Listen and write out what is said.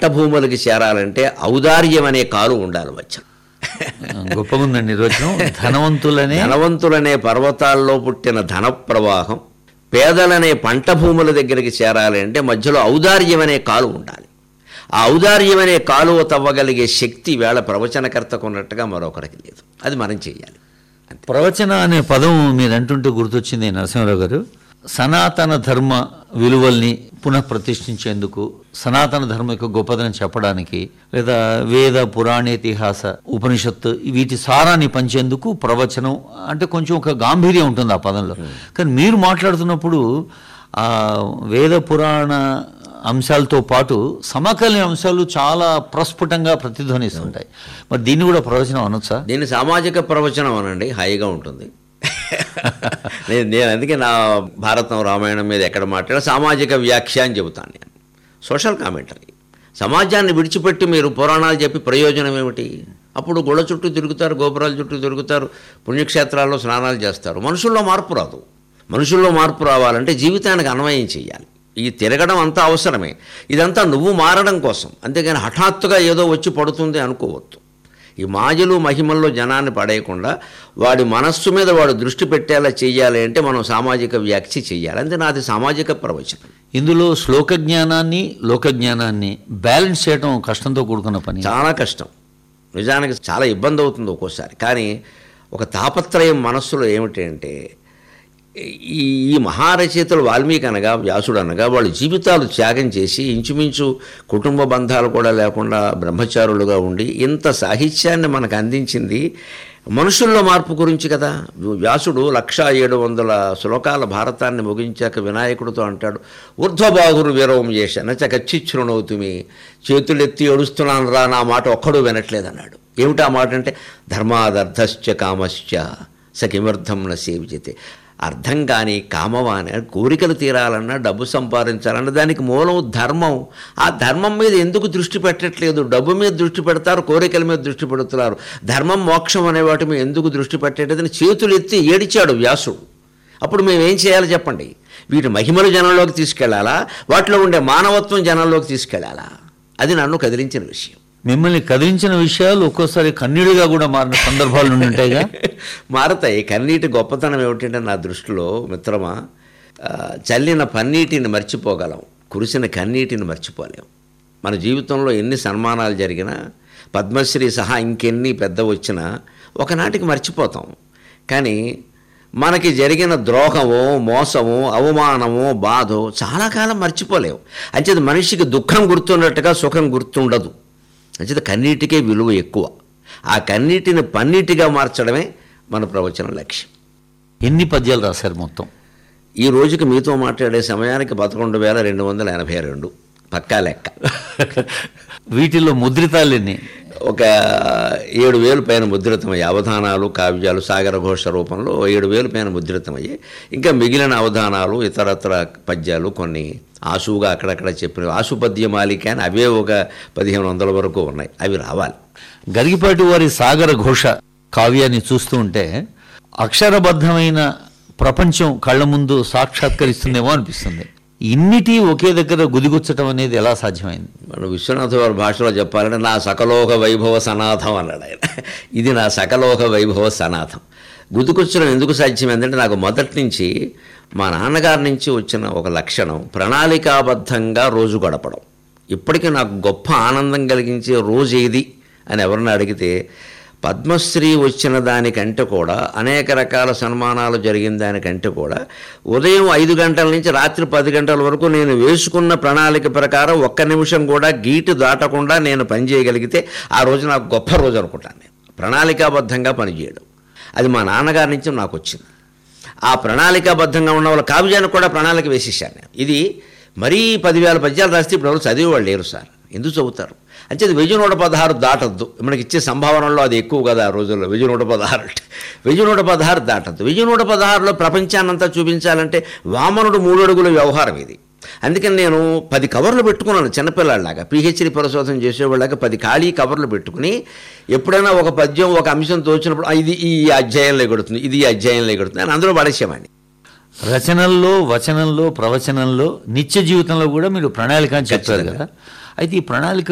పంట భూములకి చేరాలంటే ఔదార్యం అనే కాలు ఉండాలి మధ్య గొప్పగా ఉందండి నిర్వచనం ధనవంతులనే ధనవంతులనే పర్వతాల్లో పుట్టిన ధన ప్రవాహం పేదలనే పంట భూముల దగ్గరికి చేరాలి అంటే మధ్యలో ఔదార్యం అనే కాలు ఉండాలి ఆ ఔదార్యం అనే కాలువ తవ్వగలిగే శక్తి వేళ ప్రవచనకర్తకు ఉన్నట్టుగా మరొకరికి లేదు అది మనం చేయాలి ప్రవచన అనే పదం మీరు అంటుంటే గుర్తొచ్చింది నరసింహరావు గారు సనాతన ధర్మ విలువల్ని పునః ప్రతిష్ఠించేందుకు సనాతన ధర్మ యొక్క గొప్పదనం చెప్పడానికి లేదా వేద పురాణేతిహాస ఉపనిషత్తు వీటి సారాన్ని పంచేందుకు ప్రవచనం అంటే కొంచెం ఒక గాంభీర్యం ఉంటుంది ఆ పదంలో కానీ మీరు మాట్లాడుతున్నప్పుడు ఆ వేద పురాణ అంశాలతో పాటు సమకాలీన అంశాలు చాలా ప్రస్ఫుటంగా ప్రతిధ్వనిస్తుంటాయి మరి దీన్ని కూడా ప్రవచనం అనొచ్చా దీన్ని సామాజిక ప్రవచనం అనండి హాయిగా ఉంటుంది నేను నేను అందుకే నా భారతం రామాయణం మీద ఎక్కడ మాట్లాడా సామాజిక వ్యాఖ్య అని చెబుతాను నేను సోషల్ కామెంటరీ సమాజాన్ని విడిచిపెట్టి మీరు పురాణాలు చెప్పి ప్రయోజనం ఏమిటి అప్పుడు గుళ్ళ చుట్టూ తిరుగుతారు గోపురాల చుట్టూ తిరుగుతారు పుణ్యక్షేత్రాల్లో స్నానాలు చేస్తారు మనుషుల్లో మార్పు రాదు మనుషుల్లో మార్పు రావాలంటే జీవితానికి అన్వయం చేయాలి ఈ తిరగడం అంతా అవసరమే ఇదంతా నువ్వు మారడం కోసం అంతేగాని హఠాత్తుగా ఏదో వచ్చి పడుతుంది అనుకోవద్దు ఈ మాజలు మహిమల్లో జనాన్ని పడేయకుండా వాడి మనస్సు మీద వాడు దృష్టి పెట్టేలా చెయ్యాలి అంటే మనం సామాజిక వ్యాఖ్య చెయ్యాలి అంతే నాది సామాజిక ప్రవచనం ఇందులో శ్లోక జ్ఞానాన్ని లోక జ్ఞానాన్ని బ్యాలెన్స్ చేయడం కష్టంతో కూడుకున్న పని చాలా కష్టం నిజానికి చాలా ఇబ్బంది అవుతుంది ఒక్కోసారి కానీ ఒక తాపత్రయం మనస్సులో ఏమిటి అంటే ఈ ఈ మహారచయితలు వాల్మీకి అనగా వ్యాసుడు అనగా వాళ్ళ జీవితాలు త్యాగం చేసి ఇంచుమించు కుటుంబ బంధాలు కూడా లేకుండా బ్రహ్మచారులుగా ఉండి ఇంత సాహిత్యాన్ని మనకు అందించింది మనుషుల్లో మార్పు గురించి కదా వ్యాసుడు లక్ష ఏడు వందల శ్లోకాల భారతాన్ని ముగించాక వినాయకుడితో అంటాడు ఊర్ధ్వబాహురు వీరవం చేశాను చకచ్చిచ్చునవుతుమి చేతులెత్తి ఏడుస్తున్నాను రా నా మాట ఒక్కడూ వినట్లేదన్నాడు ఏమిటి ఆ మాట అంటే ధర్మాదర్థశ్చ కామశ్చ సకిమర్థం న సేవిజతే అర్థం కానీ కామవాని కోరికలు తీరాలన్నా డబ్బు సంపాదించాలన్నా దానికి మూలం ధర్మం ఆ ధర్మం మీద ఎందుకు దృష్టి పెట్టట్లేదు డబ్బు మీద దృష్టి పెడతారు కోరికల మీద దృష్టి పెడుతున్నారు ధర్మం మోక్షం అనే వాటి మీద ఎందుకు దృష్టి పెట్టేటదని చేతులు ఎత్తి ఏడిచాడు వ్యాసుడు అప్పుడు మేము ఏం చేయాలి చెప్పండి వీటి మహిమలు జనంలోకి తీసుకెళ్లాలా వాటిలో ఉండే మానవత్వం జనంలోకి తీసుకెళ్లాలా అది నన్ను కదిలించిన విషయం మిమ్మల్ని కదిలించిన విషయాలు ఒక్కోసారి కన్నీడుగా కూడా మారిన సందర్భాలు నుండి ఉంటాయిగా మారతాయి కన్నీటి గొప్పతనం ఏమిటంటే నా దృష్టిలో మిత్రమా ఆ, చల్లిన పన్నీటిని మర్చిపోగలం కురిసిన కన్నీటిని మర్చిపోలేం మన జీవితంలో ఎన్ని సన్మానాలు జరిగినా పద్మశ్రీ సహా ఇంకెన్ని పెద్ద వచ్చినా ఒకనాటికి మర్చిపోతాం కానీ మనకి జరిగిన ద్రోహము మోసము అవమానము బాధో చాలా కాలం మర్చిపోలేవు అంచేది మనిషికి దుఃఖం గుర్తున్నట్టుగా సుఖం గుర్తుండదు అంచేది కన్నీటికే విలువ ఎక్కువ ఆ కన్నీటిని పన్నీటిగా మార్చడమే మన ప్రవచన లక్ష్యం ఎన్ని పద్యాలు రాశారు మొత్తం ఈ రోజుకి మీతో మాట్లాడే సమయానికి పదకొండు వేల రెండు వందల ఎనభై రెండు పక్కా లెక్క వీటిల్లో ముద్రితాలు ఎన్ని ఒక ఏడు వేలు పైన ముద్రితమయ్యి అవధానాలు కావ్యాలు సాగర ఘోష రూపంలో ఏడు వేలు పైన ముద్రితమయ్యి ఇంకా మిగిలిన అవధానాలు ఇతరత్ర పద్యాలు కొన్ని ఆశువుగా అక్కడక్కడ చెప్పిన ఆశు పద్య మాలిక అని అవే ఒక పదిహేను వందల వరకు ఉన్నాయి అవి రావాలి గరిగిపాటి వారి సాగర ఘోష కావ్యాన్ని చూస్తూ ఉంటే అక్షరబద్ధమైన ప్రపంచం కళ్ళ ముందు సాక్షాత్కరిస్తుందేమో అనిపిస్తుంది ఇన్నిటి ఒకే దగ్గర గుదిగుచ్చటం అనేది ఎలా సాధ్యమైంది మన విశ్వనాథ వారి భాషలో చెప్పాలంటే నా సకలోక వైభవ సనాథం అన్నాడు ఆయన ఇది నా సకలోక వైభవ సనాథం గుర్తుకొచ్చడం ఎందుకు సాధ్యమైందంటే నాకు మొదటి నుంచి మా నాన్నగారి నుంచి వచ్చిన ఒక లక్షణం ప్రణాళికాబద్ధంగా రోజు గడపడం ఇప్పటికీ నాకు గొప్ప ఆనందం కలిగించే రోజు ఏది అని ఎవరిని అడిగితే పద్మశ్రీ వచ్చిన దానికంటే కూడా అనేక రకాల సన్మానాలు జరిగిన దానికంటే కూడా ఉదయం ఐదు గంటల నుంచి రాత్రి పది గంటల వరకు నేను వేసుకున్న ప్రణాళిక ప్రకారం ఒక్క నిమిషం కూడా గీటు దాటకుండా నేను పనిచేయగలిగితే ఆ రోజు నాకు గొప్ప రోజు అనుకుంటాను నేను ప్రణాళికాబద్ధంగా పనిచేయడం అది మా నాన్నగారి నుంచి నాకు వచ్చింది ఆ ప్రణాళికాబద్ధంగా ఉన్న వాళ్ళ కావ్యానికి కూడా ప్రణాళిక వేసేసాను నేను ఇది మరీ పదివేల పద్యాలు రాస్తే ఇప్పుడు ఎవరు చదివేవాళ్ళు లేరు సార్ ఎందుకు చదువుతారు అంటే అది వెయ్యి నూట పదహారు దాటద్దు మనకి ఇచ్చే సంభావనలో అది ఎక్కువ కదా ఆ రోజుల్లో వెయ్యి నూట పదహారు అంటే వెయ్యి నూట పదహారు దాటద్దు వెయ్యి నూట పదహారులో ప్రపంచాన్నంతా చూపించాలంటే వామనుడు మూడు అడుగుల వ్యవహారం ఇది అందుకని నేను పది కవర్లు పెట్టుకున్నాను చిన్నపిల్లాడిలాగా పిహెచ్డి పరిశోధన చేసేవాళ్ళగా పది ఖాళీ కవర్లు పెట్టుకుని ఎప్పుడైనా ఒక పద్యం ఒక అంశం తోచినప్పుడు "ఆ, ఇది ఈ అధ్యాయంలో ఎగుడుతుంది ఇది ఈ అధ్యాయంలో ఎగుడుతుంది అని అందులో పడేసేవాడిని రచనల్లో వచనంలో ప్రవచనంలో నిత్య జీవితంలో కూడా మీరు ప్రణాళిక అని చెప్పారు కదా అయితే ఈ ప్రణాళిక